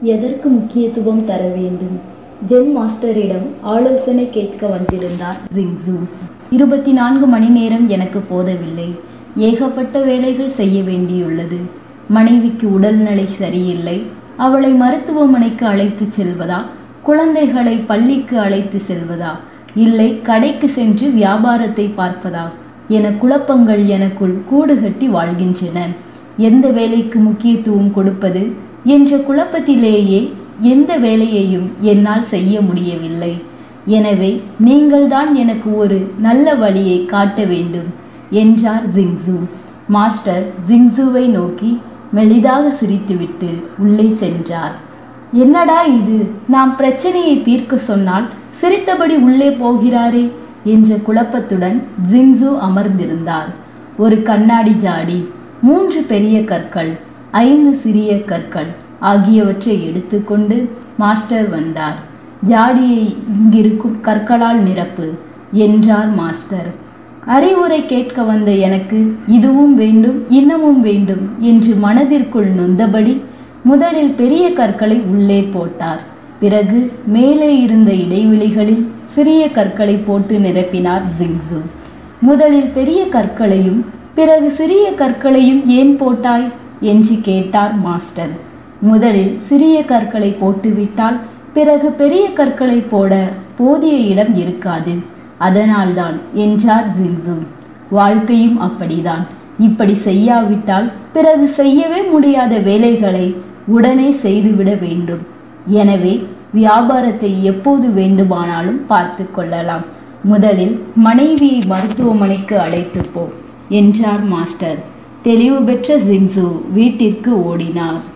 எதற்கு முக்கியத்துவம் தர வேண்டும் ஜென் மாஸ்டரிடம் ஆலோசனை கேட்க வந்திருந்தார் ஜிங்ஸு இருபத்தி நான்கு மணி நேரம் எனக்கு போதவில்லை ஏகப்பட்ட வேலைகள் செய்ய வேண்டியுள்ளது மனைவிக்கு உடல்நிலை சரியில்லை அவளை மருத்துவமனைக்கு அழைத்து செல்வதா குழந்தைகளை பள்ளிக்கு அழைத்து செல்வதா இல்லை கடைக்கு சென்று வியாபாரத்தை பார்ப்பதா என குழப்பங்கள் எனக்குள் கூடு கட்டி வாழ்கின்றன எந்த வேலைக்கு முக்கியத்துவம் கொடுப்பது என்ற குழப்பத்திலேயே எந்த வேலையையும் என்னால் செய்ய முடியவில்லை எனவே நீங்கள்தான் எனக்கு ஒரு நல்ல வழியை காட்ட வேண்டும் என்றார் ஜிங்ஸு மாஸ்டர் ஜிங்ஸுவை நோக்கி மெலிதாக சிரித்துவிட்டு உள்ளே சென்றார் என்னடா இது நாம் பிரச்சனையை தீர்க்க சொன்னால் சிரித்தபடி உள்ளே போகிறாரே என்ற குழப்பத்துடன் ஜிங்ஸு அமர்ந்திருந்தார் ஒரு கண்ணாடி ஜாடி மூன்று பெரிய கற்கள் ஐந்து சிறிய கற்கள் ஆகியவற்றை எடுத்துக்கொண்டு மாஸ்டர் வந்தார் ஜாடியை இங்கிருக்கும் கற்களால் நிரப்பு என்றார் மாஸ்டர் அறிவுரை கேட்க வந்த எனக்கு இதுவும் வேண்டும் இன்னமும் வேண்டும் என்று மனதிற்குள் நொந்தபடி முதலில் பெரிய கற்களை உள்ளே போட்டார் பிறகு மேலே இருந்த இடைவெளிகளில் சிறிய கற்களை போட்டு நிரப்பினார் ஜிங்ஸு முதலில் பெரிய கற்களையும் பிறகு சிறிய கற்களையும் ஏன் போட்டாய் என்று கேட்டார் மாஸ்டர் முதலில் சிறிய கற்களை போட்டுவிட்டால் பிறகு பெரிய கற்களை போட போதிய இடம் இருக்காது அதனால்தான் என்றார் ஜிங்ஸு வாழ்க்கையும் அப்படிதான் இப்படி செய்யாவிட்டால் பிறகு செய்யவே முடியாத வேலைகளை உடனே செய்துவிட வேண்டும் எனவே வியாபாரத்தை எப்போது வேண்டுமானாலும் பார்த்து கொள்ளலாம் முதலில் மனைவியை மருத்துவமனைக்கு அழைத்து போ என்றார் மாஸ்டர் தெளிவு பெற்ற ஜிங்ஸு வீட்டிற்கு ஓடினார்